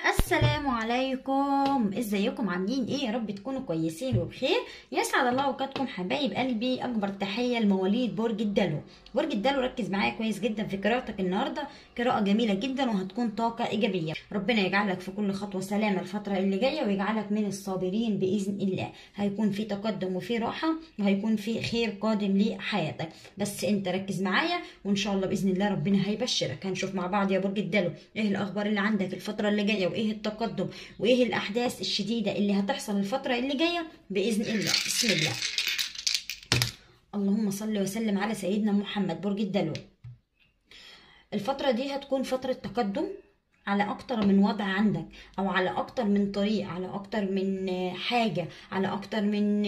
السلام عليكم ازيكم عاملين ايه يا رب تكونوا كويسين وبخير يسعد الله اوقاتكم حبايب قلبي اكبر تحيه لمواليد برج الدلو برج الدلو ركز معايا كويس جدا في قراءتك النهارده قراءه جميله جدا وهتكون طاقه ايجابيه ربنا يجعلك في كل خطوه سلامه الفتره اللي جايه ويجعلك من الصابرين باذن الله هيكون في تقدم وفي راحه وهيكون في خير قادم لحياتك بس انت ركز معايا وان شاء الله باذن الله ربنا هيبشرك هنشوف مع بعض يا برج الدلو ايه الاخبار اللي عندك الفتره اللي جايه وايه التقدم وايه الاحداث الشديده اللي هتحصل الفتره اللي جايه باذن الله بسم الله اللهم صل وسلم على سيدنا محمد برج الدلو الفتره دي هتكون فتره تقدم على اكتر من وضع عندك او على اكتر من طريق على اكتر من حاجة على اكتر من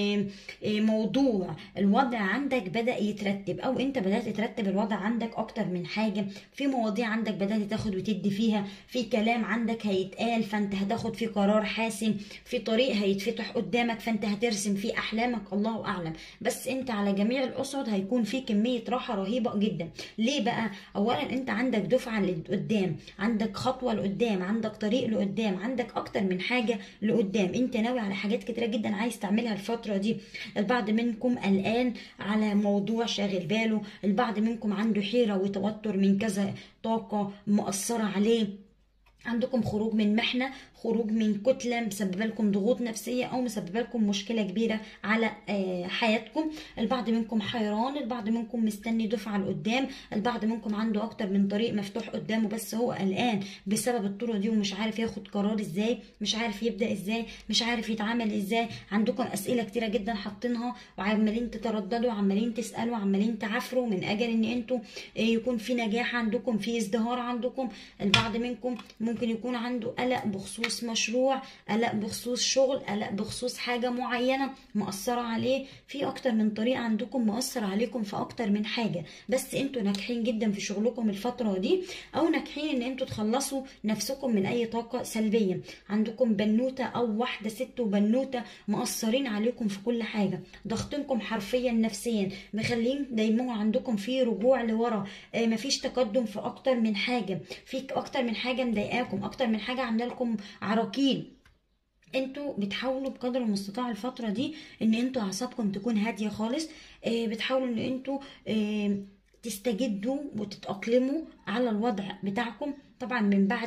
موضوع الوضع عندك بدأ يترتب او انت بدأت ترتب الوضع عندك اكتر من حاجة في مواضيع عندك بدأت تاخد وتدي فيها في كلام عندك هيتقال فانت هتاخد فيه قرار حاسم في طريق هيتفتح قدامك فانت هترسم فيه احلامك الله اعلم بس انت على جميع الاصعد هيكون في كمية راحة رهيبة جدا ليه بقى اولا انت عندك دفعة لقدام عندك خطوة خطوه لقدام عندك طريق لقدام عندك اكتر من حاجه لقدام انت ناوي على حاجات كتيره جدا عايز تعملها الفتره دي البعض منكم قلقان على موضوع شاغل باله البعض منكم عنده حيره وتوتر من كذا طاقه مؤثره عليه عندكم خروج من محنة خروج من كتلة مسببة لكم ضغوط نفسية أو مسببة لكم مشكلة كبيرة على حياتكم البعض منكم حيران البعض منكم مستني دفعة لقدام البعض منكم عنده أكتر من طريق مفتوح قدامه بس هو قلقان بسبب الطرق دي ومش عارف ياخد قرار ازاي مش عارف يبدأ ازاي مش عارف يتعامل ازاي عندكم أسئلة كتيرة جدا حاطينها وعمالين تترددوا عمالين تسألوا عمالين تعافروا من أجل إن انتوا يكون في نجاح عندكم في ازدهار عندكم البعض منكم ممكن يكون عنده قلق بخصوص مشروع قلق بخصوص شغل قلق بخصوص حاجة معينة مأثرة عليه في أكتر من طريقة عندكم مأثر عليكم في أكتر من حاجة بس انتوا ناجحين جدا في شغلكم الفترة دي أو ناجحين إن انتوا تخلصوا نفسكم من أي طاقة سلبية عندكم بنوتة أو واحدة ست وبنوتة مأثرين عليكم في كل حاجة ضغطينكم حرفيا نفسيا مخلين دايما عندكم في رجوع لورا آه مفيش تقدم في أكتر من حاجة في أكتر من حاجة مضايقاكم اكتر من حاجه عامله لكم عراقيل انتوا بتحاولوا بقدر المستطاع الفتره دي ان انتوا اعصابكم تكون هاديه خالص اه بتحاولوا ان انتوا اه تستجدوا وتتأقلموا على الوضع بتاعكم طبعا من بعد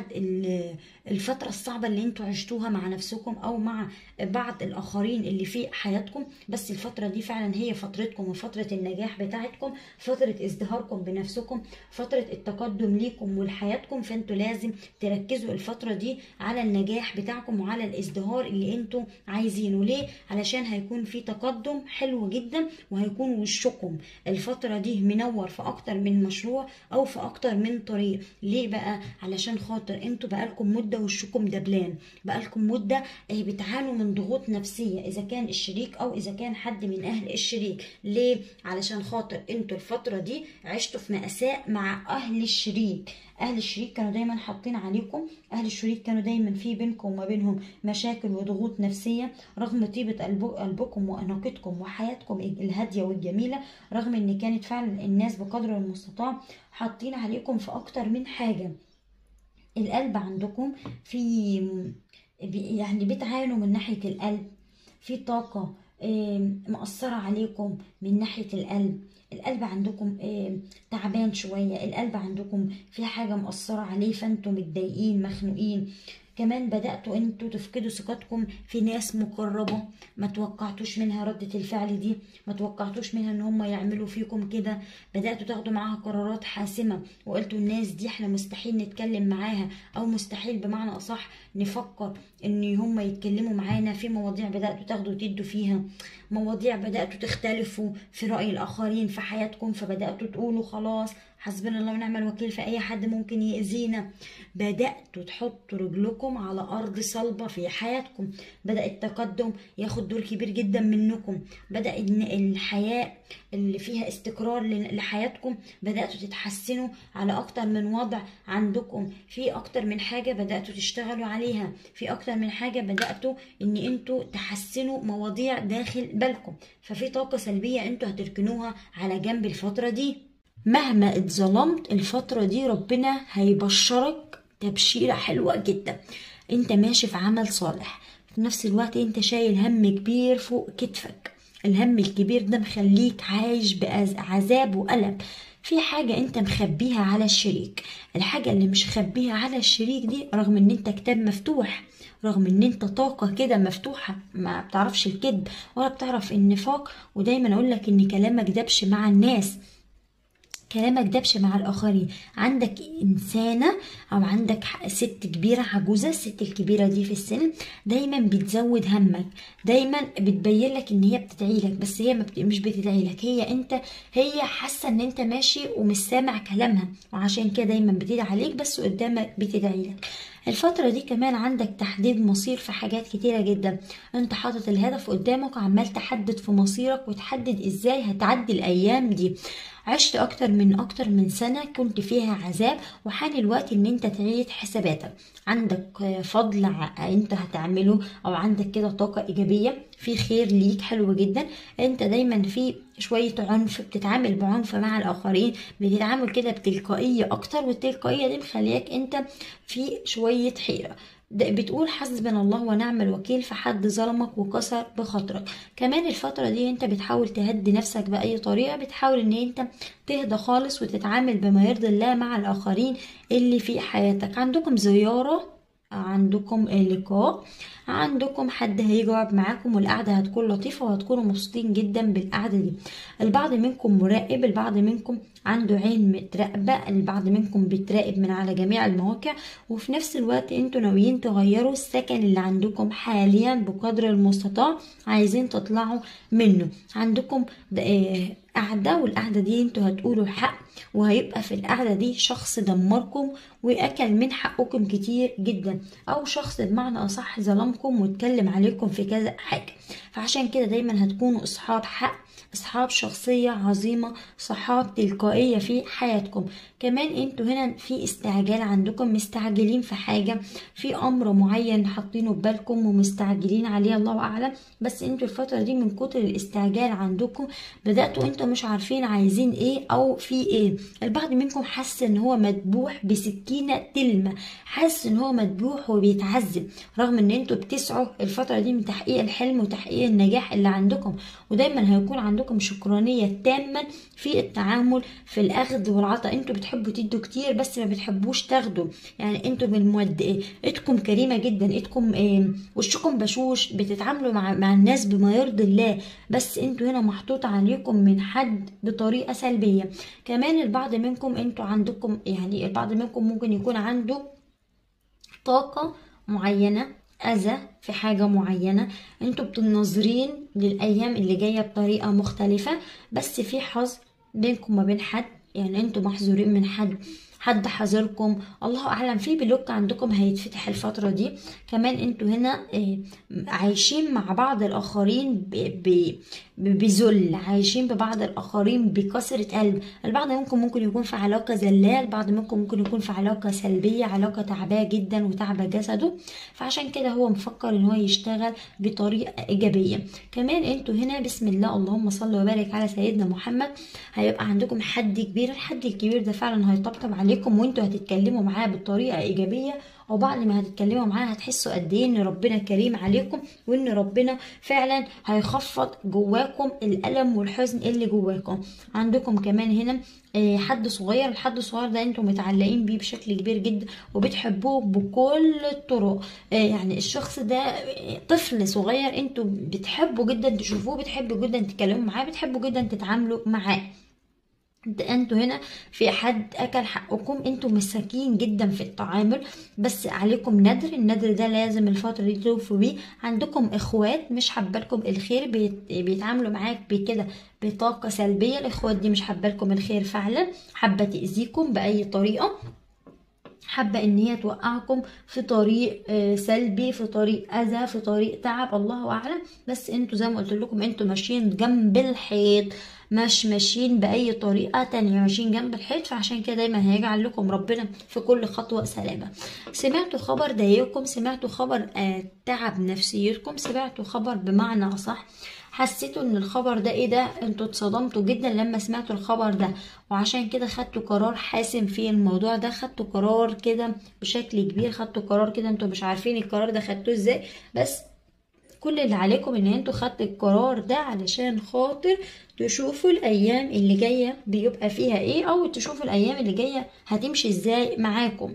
الفترة الصعبة اللي انتوا عشتوها مع نفسكم او مع بعض الاخرين اللي في حياتكم بس الفترة دي فعلا هي فترتكم وفترة النجاح بتاعتكم فترة ازدهاركم بنفسكم فترة التقدم ليكم ولحياتكم فانتوا لازم تركزوا الفترة دي على النجاح بتاعكم وعلى الازدهار اللي انتوا عايزينه ليه علشان هيكون في تقدم حلو جدا وهيكون وشكم الفترة دي منور في اكتر من مشروع او في اكتر من طريق ليه بقى علشان خاطر انتوا بقالكم مده وشكم دبلان بقالكم مده بتعانوا من ضغوط نفسيه اذا كان الشريك او اذا كان حد من اهل الشريك ليه علشان خاطر انتوا الفتره دي عشتوا في مأساة مع اهل الشريك اهل الشريك كانوا دايما حاطين عليكم اهل الشريك كانوا دايما في بينكم وما بينهم مشاكل وضغوط نفسيه رغم طيبه قلبكم واناقتكم وحياتكم الهاديه والجميله رغم ان كانت فعلا الناس بقدر المستطاع حاطين عليكم في اكتر من حاجه القلب عندكم في يعني بتعانوا من ناحيه القلب في طاقه مأثرة عليكم من ناحية القلب القلب عندكم تعبان شوية القلب عندكم في حاجة مأثرة عليه فانتم متضايقين مخنوقين كمان بدأتوا انتوا تفقدوا ثقتكم في ناس مقربة ما توقعتوش منها ردة الفعل دي ما توقعتوش منها ان هم يعملوا فيكم كده بدأتوا تاخدوا معاها قرارات حاسمة وقلتوا الناس دي احنا مستحيل نتكلم معاها او مستحيل بمعنى اصح نفكر ان هم يتكلموا معانا في مواضيع بدأتوا تاخدوا وتدوا فيها مواضيع بدأتوا تختلفوا في رأي الآخرين في حياتكم فبدأتوا تقولوا خلاص حسبنا الله ونعم الوكيل في أي حد ممكن يأذينا بدأتوا تحطوا رجلكم على أرض صلبة في حياتكم بدأ التقدم ياخد دور كبير جدا منكم بدأ إن الحياة اللي فيها استقرار لحياتكم بدأتوا تتحسنوا على أكتر من وضع عندكم في أكتر من حاجة بدأتوا تشتغلوا عليها في أكتر من حاجة بدأتوا إن أنتوا تحسنوا مواضيع داخل بالكم ففي طاقة سلبية أنتوا هتركنوها على جنب الفترة دي مهما اتظلمت الفترة دي ربنا هيبشرك تبشيرة حلوة جدا انت ماشي في عمل صالح في نفس الوقت انت شايل هم كبير فوق كتفك الهم الكبير ده مخليك عايش بعذاب وألم في حاجة انت مخبيها على الشريك الحاجة اللي مش خبيها على الشريك دي رغم ان انت كتاب مفتوح رغم ان انت طاقة كده مفتوحة ما بتعرفش الكذب ولا بتعرف النفاق ودايما اقول لك ان كلامك دبش مع الناس كلامك دبش مع الآخرين عندك إنسانة أو عندك ست كبيرة عجوزة الست الكبيرة دي في السن دايما بتزود همك دايما بتبين لك إن هي بتدعي لك بس هي مش بتدعي لك هي أنت هي حاسة إن أنت ماشي ومش سامع كلامها وعشان كده دايما بتدعي عليك بس قدامك بتدعي لك الفترة دي كمان عندك تحديد مصير في حاجات كتيرة جدا انت حاطط الهدف قدامك وعمال تحدد في مصيرك وتحدد ازاي هتعدي الايام دي عشت اكتر من اكتر من سنة كنت فيها عذاب وحان الوقت ان انت تعيد حساباتك عندك فضل انت هتعمله او عندك كده طاقة ايجابية في خير ليك حلو جدا انت دايما في شوية عنف بتتعامل بعنف مع الاخرين بتتعامل كده بتلقائية اكتر والتلقائية دي مخليك انت في شوية حيرة بتقول حسبنا الله ونعم الوكيل في حد ظلمك وكسر بخاطرك كمان الفترة دي انت بتحاول تهدي نفسك بأي طريقة بتحاول ان انت تهدى خالص وتتعامل بما يرضي الله مع الآخرين اللي في حياتك عندكم زيارة عندكم لقاء عندكم حد هيجي يقعد معاكم والقعده هتكون لطيفه وهتكونوا مبسوطين جدا بالقعده دي البعض منكم مراقب البعض منكم عنده عين متراقبه البعض منكم بيتراقب من على جميع المواقع وفي نفس الوقت انتوا ناويين تغيروا السكن اللي عندكم حاليا بقدر المستطاع عايزين تطلعوا منه عندكم قعدة والقعدة دي انتوا هتقولوا الحق وهيبقى في القعدة دي شخص دمركم وأكل من حقكم كتير جدا أو شخص بمعنى أصح ظلمكم واتكلم عليكم في كذا حاجة فعشان كده دايما هتكونوا أصحاب حق أصحاب شخصية عظيمة صحاب تلقائية في حياتكم كمان انتوا هنا في استعجال عندكم مستعجلين في حاجة في أمر معين حاطينه في بالكم ومستعجلين عليه الله أعلم بس انتوا الفترة دي من كتر الاستعجال عندكم بدأتوا انتوا مش عارفين عايزين ايه أو في ايه البعض منكم حس ان هو مدبوح بسكينة تلمة حاسس ان هو مدبوح وبيتعذب رغم ان انتوا بتسعوا الفترة دي من تحقيق الحلم وتحقيق النجاح اللي عندكم ودايما هيكون عندكم شكرانية تامة في التعامل في الأخذ والعطاء انتوا بتحبوا تدوا كتير بس ما بتحبوش تاخدوا يعني انتوا بالمود ايه ايدكم كريمة جدا ايدكم ايه وشكم بشوش بتتعاملوا مع, مع الناس بما يرضي الله بس انتوا هنا محطوط عليكم من حد بطريقة سلبية كمان البعض منكم انتوا عندكم يعني البعض منكم ممكن يكون عنده طاقة معينة أذى في حاجة معينة انتوا بتنظرين للأيام اللي جاية بطريقة مختلفة بس في حظ بينكم وما بين حد يعني انتوا محظورين من حد حد حذركم الله اعلم في بلوك عندكم هيتفتح الفتره دي كمان انتوا هنا عايشين مع بعض الاخرين بذل عايشين ببعض الاخرين بكسره قلب البعض منكم ممكن يكون في علاقه زلال البعض منكم ممكن يكون في علاقه سلبيه علاقه تعباه جدا وتعبى جسده فعشان كده هو مفكر ان هو يشتغل بطريقه ايجابيه كمان انتوا هنا بسم الله اللهم صل وبارك على سيدنا محمد هيبقى عندكم حد كبير الحد الكبير ده فعلا هيطبطب عليكم وانتوا هتتكلموا معاه بطريقه ايجابيه وبعد ما هتتكلموا معاه هتحسوا قد ايه ان ربنا كريم عليكم وان ربنا فعلا هيخفض جواكم الالم والحزن اللي جواكم عندكم كمان هنا حد صغير الحد الصغير ده انتم متعلقين بيه بشكل كبير جدا وبتحبوه بكل الطرق يعني الشخص ده طفل صغير انتم بتحبوا جدا تشوفوه بتحبوا جدا تتكلموا معاه بتحبوا جدا تتعاملوا معاه انتوا هنا في حد اكل حقكم انتوا مساكين جدا في التعامل بس عليكم ندر الندر ده لازم الفتره دي توفوا بيه عندكم اخوات مش حابالكم الخير بيت... بيتعاملوا معاك بكده بطاقه سلبيه الاخوات دي مش حابالكم الخير فعلا حابه تاذيكم باي طريقه حابة ان هي توقعكم في طريق سلبي في طريق اذى في طريق تعب الله اعلم بس انتوا زي ما قلت لكم انتوا ماشيين جنب الحيط مش ماشيين باي طريقه تانية ماشيين جنب الحيط فعشان كده دايما هيجعل لكم ربنا في كل خطوه سلامه سمعتوا خبر ضايقكم سمعتوا خبر آه تعب نفسيتكم سمعتوا خبر بمعنى اصح حسيتوا ان الخبر ده ايه ده انتوا اتصدمتوا جدا لما سمعتوا الخبر ده وعشان كده خدتوا قرار حاسم في الموضوع ده خدتوا قرار كده بشكل كبير خدتوا قرار كده انتوا مش عارفين القرار ده خدتوه ازاي بس كل اللي عليكم ان انتوا خدتوا القرار ده علشان خاطر تشوفوا الايام اللي جايه بيبقى فيها ايه او تشوفوا الايام اللي جايه هتمشي ازاي معاكم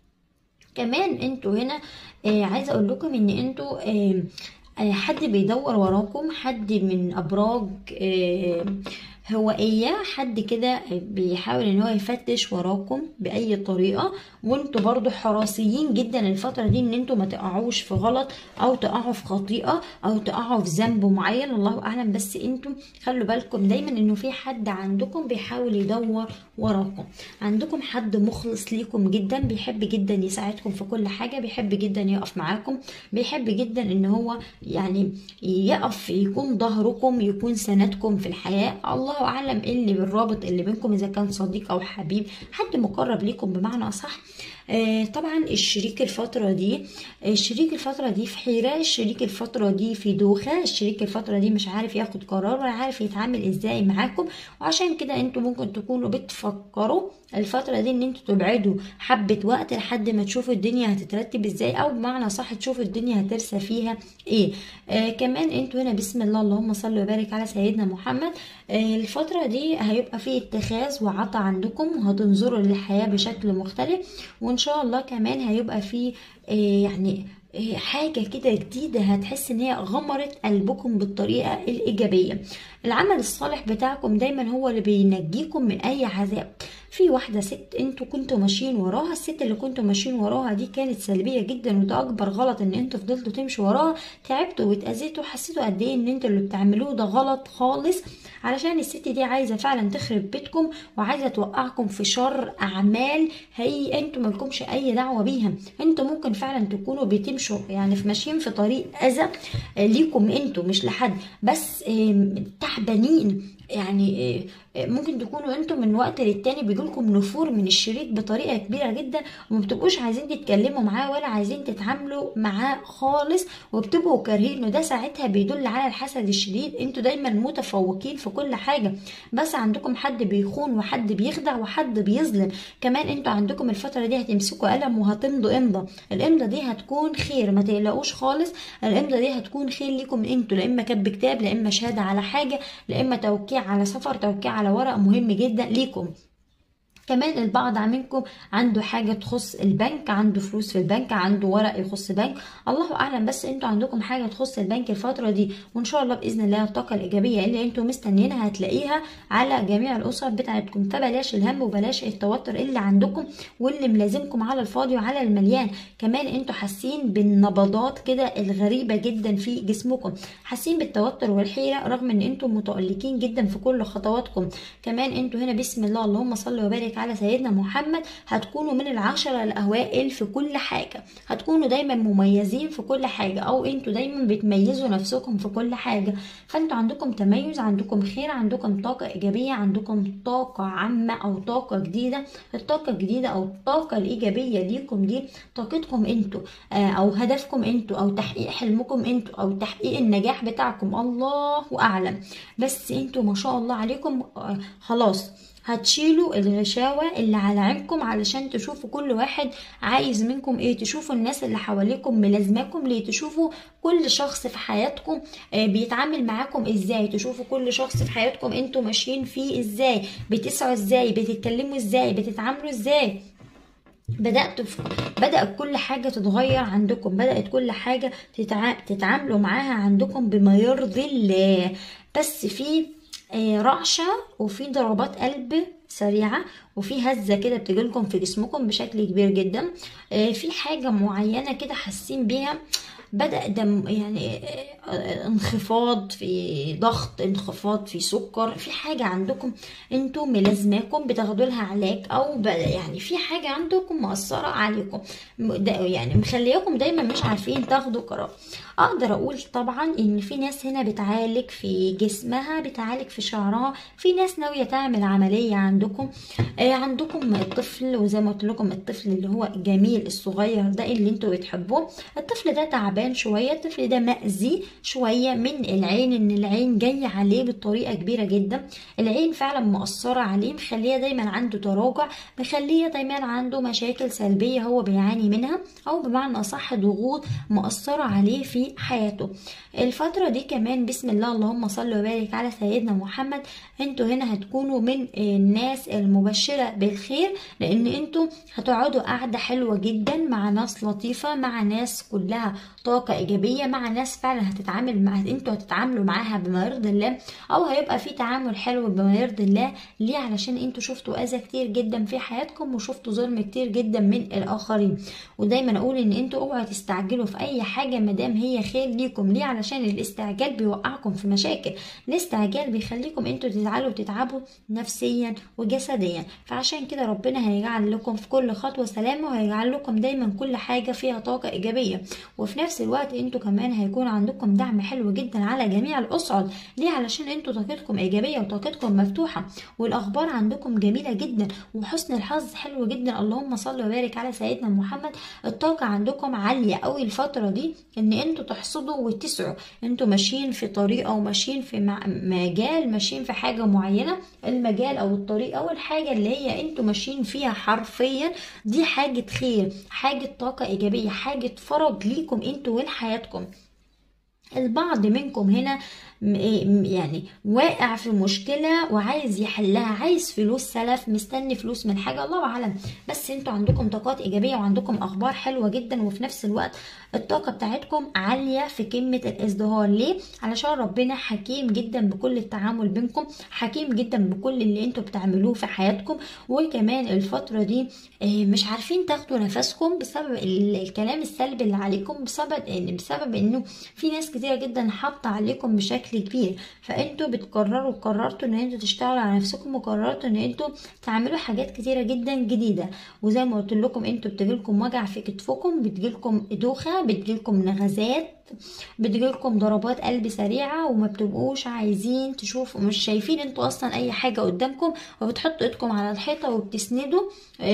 كمان انتوا هنا آه عايزه اقول لكم ان انتوا آه آه حد بيدور وراكم حد من ابراج آه هوائية حد كده بيحاول ان هو يفتش وراكم باي طريقة وانتوا برضو حراسيين جدا الفترة دي ان انتوا ما تقعوش في غلط او تقعوا في خطيئة او تقعوا في ذنب معين الله اعلم بس انتوا خلوا بالكم دايما انه في حد عندكم بيحاول يدور وراكم عندكم حد مخلص ليكم جدا بيحب جدا يساعدكم في كل حاجة بيحب جدا يقف معاكم بيحب جدا ان هو يعني يقف يكون ظهركم يكون سندكم في الحياة الله اعلم ايه اللي بالرابط اللي بينكم اذا كان صديق او حبيب حد مقرب ليكم بمعنى اصح آه طبعا الشريك الفترة دي الشريك الفترة دي في حيرة الشريك الفترة دي في دوخة الشريك الفترة دي مش عارف ياخد قرار ولا عارف يتعامل ازاي معاكم وعشان كده انتوا ممكن تكونوا بتفكروا الفترة دي ان انتوا تبعدوا حبة وقت لحد ما تشوفوا الدنيا هتترتب ازاي او بمعنى صح تشوفوا الدنيا هترسى فيها ايه آه كمان انتوا هنا بسم الله اللهم صل وبارك على سيدنا محمد آه الفترة دي هيبقى في اتخاذ وعطا عندكم وهتنظروا للحياة بشكل مختلف وان شاء الله كمان هيبقى في آه يعني حاجة كده جديدة هتحس ان هي غمرت قلبكم بالطريقة الايجابية العمل الصالح بتاعكم دايما هو اللي بينجيكم من اي عذاب في واحدة ست انتوا كنتوا ماشيين وراها الست اللي كنتوا ماشيين وراها دي كانت سلبية جدا وده اكبر غلط ان انتوا فضلتوا تمشوا وراها تعبتوا واتأذيتوا حسيتوا قد ايه ان انتوا اللي بتعملوه ده غلط خالص علشان الست دي عايزة فعلا تخرب بيتكم وعايزة توقعكم في شر اعمال هي انتوا مالكمش اي دعوة بيها انتوا ممكن فعلا تكونوا بتمشوا يعني في ماشيين في طريق اذى ليكم انتوا مش لحد بس تعبانين يعني ممكن تكونوا انتم من وقت للتاني بيجيلكم نفور من الشريك بطريقه كبيره جدا وما بتبقوش عايزين تتكلموا معاه ولا عايزين تتعاملوا معاه خالص وبتبقوا كارهينه ده ساعتها بيدل على الحسد الشديد انتوا دايما متفوقين في كل حاجه بس عندكم حد بيخون وحد بيخدع وحد بيظلم كمان انتوا عندكم الفتره دي هتمسكوا قلم وهتمضوا امضه الامضه دي هتكون خير ما تقلقوش خالص الامضه دي هتكون خير ليكم انتوا لا اما كاتب كتاب لا اما شهاده على حاجه لا اما توقيع على سفر توقيع على ورق مهم جدا ليكم كمان البعض منكم عنده حاجة تخص البنك عنده فلوس في البنك عنده ورق يخص بنك الله أعلم بس انتوا عندكم حاجة تخص البنك الفترة دي وإن شاء الله بإذن الله الطاقة الإيجابية اللي انتوا مستنيينها هتلاقيها على جميع الأسر بتاعتكم فبلاش الهم وبلاش التوتر اللي عندكم واللي ملازمكم على الفاضي وعلى المليان كمان انتوا حاسين بالنبضات كده الغريبة جدا في جسمكم حاسين بالتوتر والحيرة رغم ان انتوا متألقين جدا في كل خطواتكم كمان انتوا هنا بسم الله اللهم صل وبارك على سيدنا محمد هتكونوا من العشرة الأوائل في كل حاجة هتكونوا دايما مميزين في كل حاجة أو انتوا دايما بتميزوا نفسكم في كل حاجة فانتوا عندكم تميز عندكم خير عندكم طاقة إيجابية عندكم طاقة عامة أو طاقة جديدة الطاقة الجديدة أو الطاقة الإيجابية ليكم دي طاقتكم انتوا أو هدفكم انتوا أو تحقيق حلمكم انتوا أو تحقيق النجاح بتاعكم الله أعلم بس انتوا ما شاء الله عليكم خلاص هتشيلوا الغشاوة اللي على عينكم علشان تشوفوا كل واحد عايز منكم ايه تشوفوا الناس اللي حواليكم ملازماكم ليه تشوفوا كل شخص في حياتكم بيتعامل معاكم ازاي تشوفوا كل شخص في حياتكم انتوا ماشيين فيه ازاي بتسعوا ازاي بتتكلموا ازاي بتتعاملوا ازاي بدأت في بدأت كل حاجة تتغير عندكم بدأت كل حاجة تتع... تتعاملوا معاها عندكم بما يرضي الله بس في رعشة وفي ضربات قلب سريعة وفي هزة كده بتجيلكم في جسمكم بشكل كبير جدا في حاجة معينة كده حاسين بيها بدأ دم يعني انخفاض في ضغط انخفاض في سكر في حاجة عندكم انتوا ملازماكم بتاخدوا لها علاج او يعني في حاجة عندكم مأثرة عليكم يعني مخلياكم دايما مش عارفين تاخدوا قرار اقدر اقول طبعا ان في ناس هنا بتعالج في جسمها بتعالج في شعرها في ناس ناوية تعمل عملية عندكم آه عندكم الطفل وزي ما قلت لكم الطفل اللي هو الجميل الصغير ده اللي انتوا بتحبوه الطفل ده تعبان تعبان شويه الطفل ده مأذي شويه من العين ان العين جايه عليه بطريقه كبيره جدا العين فعلا مأثره عليه مخليه دايما عنده تراجع مخليه دايما عنده مشاكل سلبيه هو بيعاني منها او بمعنى اصح ضغوط مأثره عليه في حياته الفتره دي كمان بسم الله اللهم صل وبارك على سيدنا محمد انتوا هنا هتكونوا من الناس المبشره بالخير لان انتوا هتقعدوا قعده حلوه جدا مع ناس لطيفه مع ناس كلها طاقه ايجابيه مع ناس فعلا هتتعامل مع انتوا هتتعاملوا معاها بما يرضي الله او هيبقى في تعامل حلو بما يرضي الله ليه علشان انتوا شفتوا اذى كتير جدا في حياتكم وشفتوا ظلم كتير جدا من الاخرين ودايما اقول ان انتوا اوعوا تستعجلوا في اي حاجه مادام هي خير ليكم ليه علشان الاستعجال بيوقعكم في مشاكل الاستعجال بيخليكم انتوا تزعلوا وتتعبوا نفسيا وجسديا فعشان كده ربنا هيجعل لكم في كل خطوه سلامه وهيجعل لكم دايما كل حاجه فيها طاقه ايجابيه وفي نفس الوقت انتوا كمان هيكون عندكم دعم حلو جدا على جميع الاصعد ليه علشان انتوا طاقتكم ايجابيه وطاقتكم مفتوحه والاخبار عندكم جميله جدا وحسن الحظ حلو جدا اللهم صل وبارك على سيدنا محمد الطاقه عندكم عاليه قوي الفتره دي ان انتوا تحصدوا وتسعوا انتوا ماشيين في طريقه وماشيين في مجال ماشيين في حاجه معينه المجال او الطريق او الحاجه اللي هي انتوا ماشيين فيها حرفيا دي حاجه خير حاجه طاقه ايجابيه حاجه فرج ليكم انتوا ولحياتكم البعض منكم هنا يعني واقع في مشكلة وعايز يحلها عايز فلوس سلف مستني فلوس من حاجة الله أعلم بس انتوا عندكم طاقات إيجابية وعندكم أخبار حلوة جدا وفي نفس الوقت الطاقة بتاعتكم عالية في كلمة الازدهار ليه؟ علشان ربنا حكيم جدا بكل التعامل بينكم حكيم جدا بكل اللي انتوا بتعملوه في حياتكم وكمان الفترة دي مش عارفين تاخدوا نفسكم بسبب الكلام السلبي اللي عليكم بسبب ان بسبب انه في ناس كتيرة جدا حاطة عليكم بشكل كبير فانتوا بتقرروا قررتوا ان انتوا تشتغلوا على نفسكم وقررتوا ان انتوا تعملوا حاجات كتيرة جدا جديدة وزي ما قلت لكم انتوا بتجيلكم وجع في كتفكم بتجيلكم دوخة بتجيلكم نغزات بتجيلكم ضربات قلب سريعة وما بتبقوش عايزين تشوفوا مش شايفين انتوا اصلا اي حاجة قدامكم وبتحطوا ايدكم على الحيطة وبتسندوا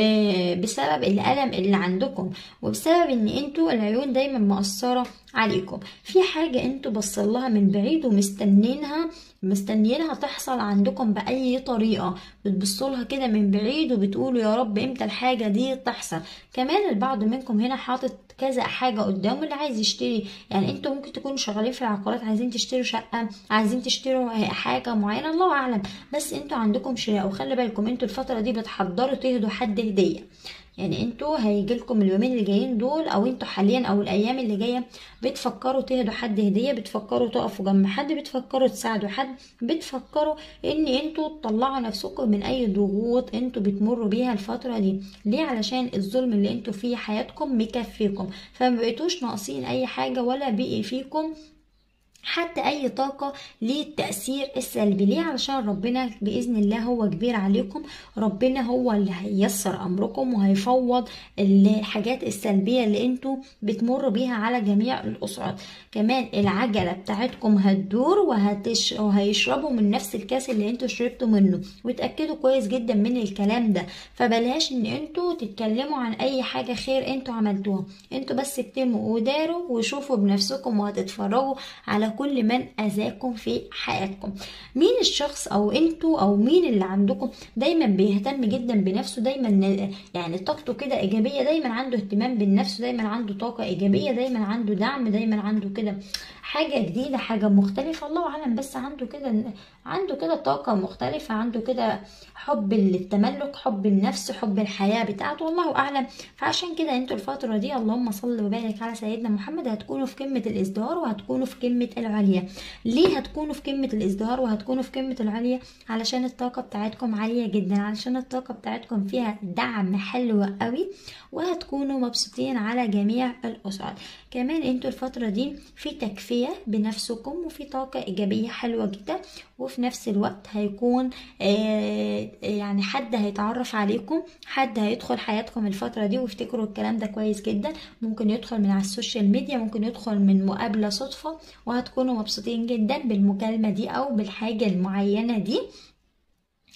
بسبب الألم اللي عندكم وبسبب ان انتوا العيون دايما مقصرة عليكم في حاجة انتوا بصلها من بعيد ومستنينها مستنيينها تحصل عندكم بأي طريقة بتبصولها كده من بعيد وبتقولوا يا رب امتى الحاجة دي تحصل كمان البعض منكم هنا حاطط كذا حاجة قدامه اللي عايز يشتري يعني انتوا ممكن تكونوا شغالين في العقارات عايزين تشتروا شقة عايزين تشتروا حاجة معينة الله أعلم بس انتوا عندكم شراء وخلي بالكم انتوا الفترة دي بتحضروا تهدوا حد هدية يعني انتوا هيجيلكم اليومين اللي جايين دول او انتوا حاليا او الايام اللي جايه بتفكروا تهدوا حد هديه بتفكروا تقفوا جنب حد بتفكروا تساعدوا حد بتفكروا ان انتوا تطلعوا نفسكم من اي ضغوط انتوا بتمروا بيها الفتره دي ليه علشان الظلم اللي انتوا فيه حياتكم مكفيكم فما بقيتوش ناقصين اي حاجه ولا بقي فيكم حتى اي طاقة للتأثير السلبي ليه علشان ربنا بإذن الله هو كبير عليكم ربنا هو اللي هيسر أمركم وهيفوض الحاجات السلبية اللي انتوا بتمروا بيها على جميع الأسرات كمان العجلة بتاعتكم هتدور وهتش... وهيشربوا من نفس الكاس اللي انتوا شربتوا منه وتأكدوا كويس جدا من الكلام ده فبلاش ان انتوا تتكلموا عن اي حاجة خير انتوا عملتوها انتوا بس اكتموا وداروا وشوفوا بنفسكم وهتتفرجوا على كل من اذاكم في حياتكم مين الشخص او انتوا او مين اللي عندكم دايما بيهتم جدا بنفسه دايما يعني طاقته كده ايجابيه دايما عنده اهتمام بالنفس دايما عنده طاقه ايجابيه دايما عنده دعم دايما عنده كده حاجة جديدة حاجة مختلفة الله أعلم بس عنده كده عنده كده طاقة مختلفة عنده كده حب للتملك حب النفس حب الحياة بتاعته والله أعلم فعشان كده انتوا الفترة دي اللهم صل وبارك على سيدنا محمد هتكونوا في قمة الازدهار وهتكونوا في قمة العليا ليه هتكونوا في قمة الازدهار وهتكونوا في قمة العليا علشان الطاقة بتاعتكم عالية جدا علشان الطاقة بتاعتكم فيها دعم حلو قوي وهتكونوا مبسوطين على جميع الأسر كمان انتوا الفترة دي في تكفية بنفسكم وفي طاقة إيجابية حلوة جدا وفي نفس الوقت هيكون آه يعني حد هيتعرف عليكم حد هيدخل حياتكم الفترة دي وافتكروا الكلام ده كويس جدا ممكن يدخل من على السوشيال ميديا ممكن يدخل من مقابلة صدفة وهتكونوا مبسوطين جدا بالمكالمة دي أو بالحاجة المعينة دي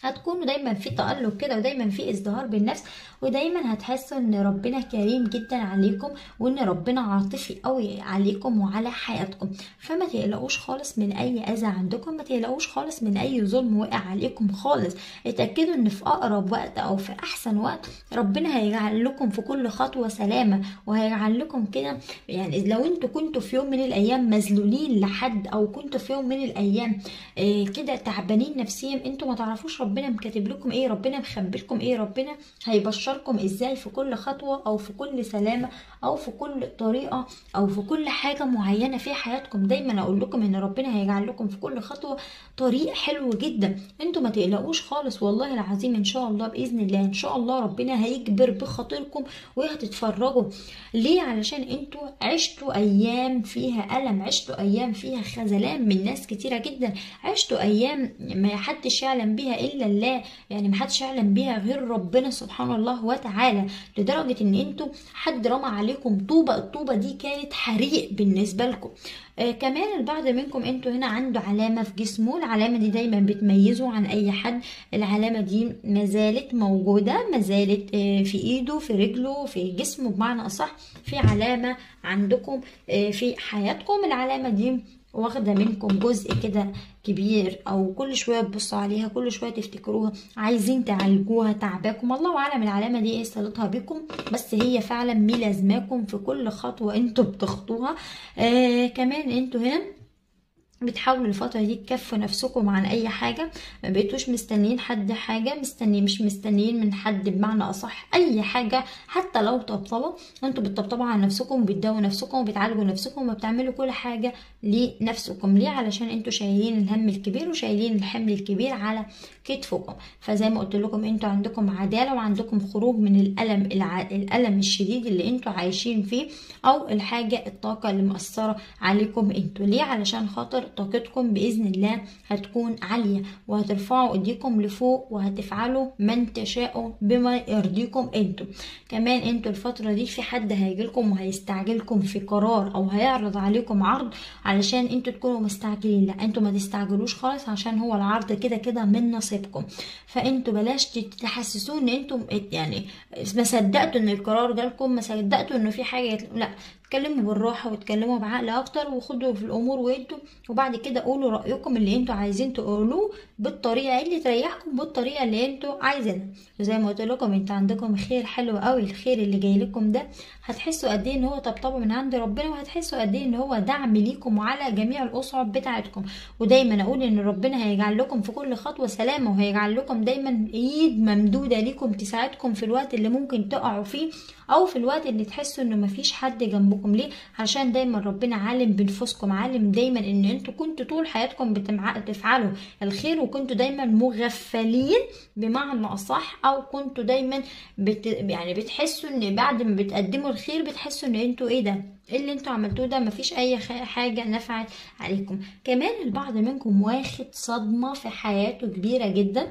هتكونوا دايما في تألق كده ودايما في ازدهار بالنفس ودايما هتحسوا ان ربنا كريم جدا عليكم وان ربنا عاطفي قوي عليكم وعلى حياتكم فما تقلقوش خالص من اي اذى عندكم ما تقلقوش خالص من اي ظلم وقع عليكم خالص اتاكدوا ان في اقرب وقت او في احسن وقت ربنا هيجعل لكم في كل خطوه سلامه وهيجعل لكم كده يعني لو انتوا كنتوا في يوم من الايام مذلولين لحد او كنتوا في يوم من الايام آه كده تعبانين نفسيا انتوا ما تعرفوش ربنا مكاتب لكم ايه ربنا مخبي لكم ايه ربنا هيبشركم ازاي في كل خطوه او في كل سلامه او في كل طريقه او في كل حاجه معينه في حياتكم دايما اقول لكم ان ربنا هيجعل لكم في كل خطوه طريق حلو جدا انتوا ما تقلقوش خالص والله العظيم ان شاء الله باذن الله ان شاء الله ربنا هيجبر بخاطركم وهتتفرجوا ليه علشان انتوا عشتوا ايام فيها الم عشتوا ايام فيها خذلان من ناس كتيره جدا عشتوا ايام ما حدش يعلم بيها الا الله يعني ما حدش يعلم بيها غير ربنا سبحانه الله وتعالى لدرجه ان انتوا حد رمى عليكم طوبه الطوبه دي كانت حريق بالنسبه لكم آه كمان البعض منكم انتوا هنا عنده علامة في جسمه العلامة دي دايما بتميزه عن اي حد العلامة دي ما زالت موجودة ما زالت آه في ايده في رجله في جسمه بمعنى اصح في علامة عندكم آه في حياتكم العلامة دي واخدة منكم جزء كده كبير او كل شوية تبصوا عليها كل شوية تفتكروها عايزين تعالجوها تعباكم الله اعلم العلامة دي ايه صلتها بكم بس هي فعلا ملازماكم في كل خطوة انتوا بتخطوها آه كمان انتوا هنا بتحاولوا الفترة دي تكفوا نفسكم عن أي حاجة ما بقيتوش مستنيين حد حاجة مستني مش مستنيين من حد بمعنى أصح أي حاجة حتى لو طبطبة انتوا بتطبطبوا على نفسكم وبتداووا نفسكم وبتعالجوا نفسكم وبتعملوا كل حاجة لنفسكم ليه علشان انتوا شايلين الهم الكبير وشايلين الحمل الكبير على كتفكم فزي ما قلت لكم انتوا عندكم عدالة وعندكم خروج من الألم الع... الألم الشديد اللي انتوا عايشين فيه أو الحاجة الطاقة اللي مأثرة عليكم انتوا ليه علشان خاطر طاقتكم بإذن الله هتكون عالية وهترفعوا ايديكم لفوق وهتفعلوا من تشاءوا بما يرضيكم انتوا كمان انتوا الفترة دي في حد هيجيلكم وهيستعجلكم في قرار او هيعرض عليكم عرض علشان انتوا تكونوا مستعجلين لا انتوا ما تستعجلوش خالص عشان هو العرض كده كده من نصيبكم فانتوا بلاش تحسسوه ان انتم يعني ما صدقتوا ان القرار جالكم ما صدقتوا انه في حاجة لا اتكلموا بالراحه واتكلموا بعقل اكتر وخدوا في الامور وانتوا وبعد كده قولوا رايكم اللي انتوا عايزين تقولوه بالطريقه اللي تريحكم بالطريقه اللي انتوا عايزينها زي ما قلت لكم انت عندكم خير حلو قوي الخير اللي جاي لكم ده هتحسوا قد ايه ان هو طبطبه من عند ربنا وهتحسوا قد ايه ان هو دعم ليكم وعلى جميع الاصعب بتاعتكم ودايما اقول ان ربنا هيجعل لكم في كل خطوه سلامه وهيجعل لكم دايما ايد ممدوده ليكم تساعدكم في الوقت اللي ممكن تقعوا فيه او في الوقت اللي تحسوا انه مفيش حد جنبكم ليه عشان دايما ربنا عالم بنفوسكم عالم دايما ان انتوا كنتوا طول حياتكم بتفعلوا الخير وكنتوا دايما مغفلين بمعنى اصح او كنتوا دايما بت يعني بتحسوا ان بعد ما بتقدموا الخير بتحسوا ان انتوا ايه ده ايه اللي انتوا عملتوه ده مفيش اي حاجة نفعت عليكم كمان البعض منكم واخد صدمة في حياته كبيرة جدا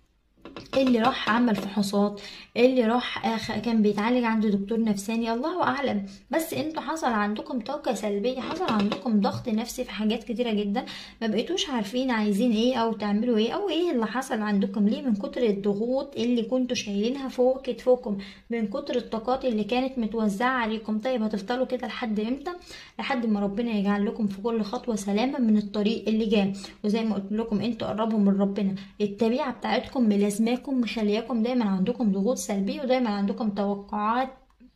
اللي راح عمل فحوصات اللي راح كان بيتعالج عند دكتور نفساني الله اعلم بس انتوا حصل عندكم طاقه سلبيه حصل عندكم ضغط نفسي في حاجات كتيره جدا ما بقيتوش عارفين عايزين ايه او تعملوا ايه او ايه اللي حصل عندكم ليه من كتر الضغوط اللي كنتوا شايلينها فوق كتفكم من كتر الطاقات اللي كانت متوزعه عليكم طيب هتفضلوا كده لحد امتى لحد ما ربنا يجعل لكم في كل خطوه سلامه من الطريق اللي جاي وزي ما قلت لكم انتوا قربوا من ربنا الطبيعه بتاعتكم ملازماكم مخلياكم دايما عندكم ضغوط سلبية ودايما عندكم توقعات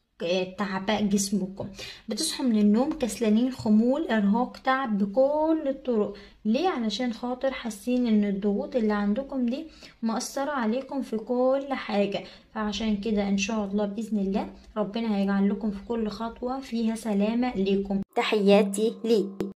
تعباء جسمكم بتصحوا من النوم كسلانين خمول ارهاق تعب بكل الطرق ليه علشان خاطر حاسين ان الضغوط اللي عندكم دي مأثرة عليكم في كل حاجة فعشان كده ان شاء الله بإذن الله ربنا هيجعل لكم في كل خطوة فيها سلامة ليكم تحياتي ليك